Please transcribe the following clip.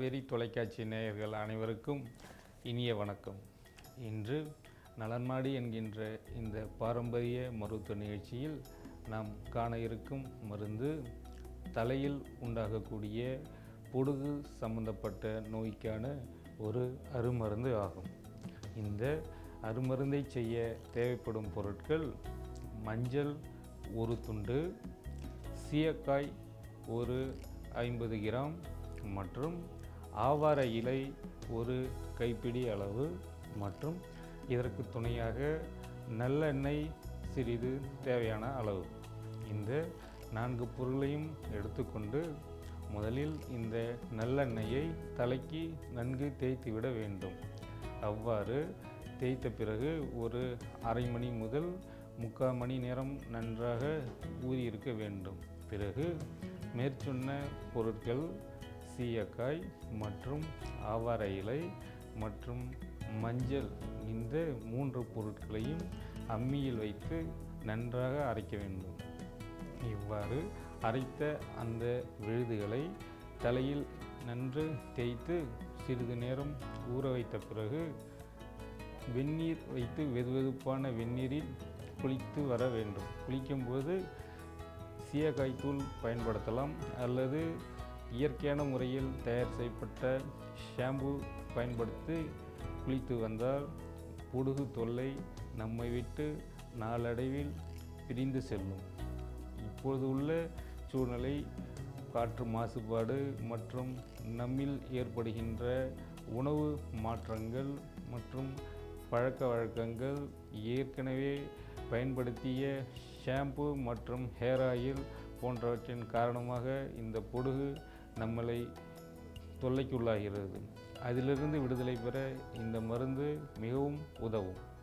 காவேரி தொலைக்காட்சி நேயர்கள் அனைவருக்கும் இனிய வணக்கம் இன்று நலன்மாடி என்கின்ற இந்த பாரம்பரிய மருத்துவ நிகழ்ச்சியில் நாம் காண இருக்கும் மருந்து தலையில் உண்டாகக்கூடிய பொடுகு சம்பந்தப்பட்ட நோய்க்கான ஒரு அருமருந்து ஆகும் இந்த அருமருந்தை செய்ய தேவைப்படும் பொருட்கள் மஞ்சள் ஒரு துண்டு சீயக்காய் ஒரு ஐம்பது கிராம் மற்றும் ஆவார இலை ஒரு கைப்பிடி அளவு மற்றும் இதற்கு துணையாக நல்லெண்ணெய் சிறிது தேவையான அளவு இந்த நான்கு பொருளையும் எடுத்துக்கொண்டு முதலில் இந்த நல்லெண்ணெயை தலைக்கு நன்கு தேய்த்து விட வேண்டும் அவ்வாறு தேய்த்த பிறகு ஒரு அரை மணி முதல் முக்கால் மணி நேரம் நன்றாக ஊறியிருக்க வேண்டும் பிறகு மேற்சொன்ன பொருட்கள் சீயக்காய் மற்றும் ஆவார இலை மற்றும் மஞ்சள் இந்த மூன்று பொருட்களையும் அம்மியில் வைத்து நன்றாக அரைக்க வேண்டும் இவ்வாறு அரைத்த அந்த விழுதுகளை தலையில் நன்று தேய்த்து சிறிது நேரம் ஊற வைத்த பிறகு வெந்நீர் வைத்து வெதுவெதுப்பான வெந்நீரில் குளித்து வர வேண்டும் குளிக்கும்போது சீயக்காய் தூள் பயன்படுத்தலாம் அல்லது இயற்கையான முறையில் தயார் செய்யப்பட்ட ஷாம்பு பயன்படுத்தி குளித்து வந்தால் பொடுகு தொல்லை நம்மை விட்டு நாளடைவில் பிரிந்து செல்லும் இப்பொழுது உள்ள சூழ்நிலை காற்று மாசுபாடு மற்றும் நம்மில் ஏற்படுகின்ற உணவு மாற்றங்கள் மற்றும் பழக்க வழக்கங்கள் ஏற்கனவே பயன்படுத்திய ஷாம்பு மற்றும் ஹேர் ஆயில் போன்றவற்றின் காரணமாக இந்த பொடுகு நம்மளை தொல்லைக்குள்ளாகிறது அதிலிருந்து விடுதலை பெற இந்த மருந்து மிகவும் உதவும்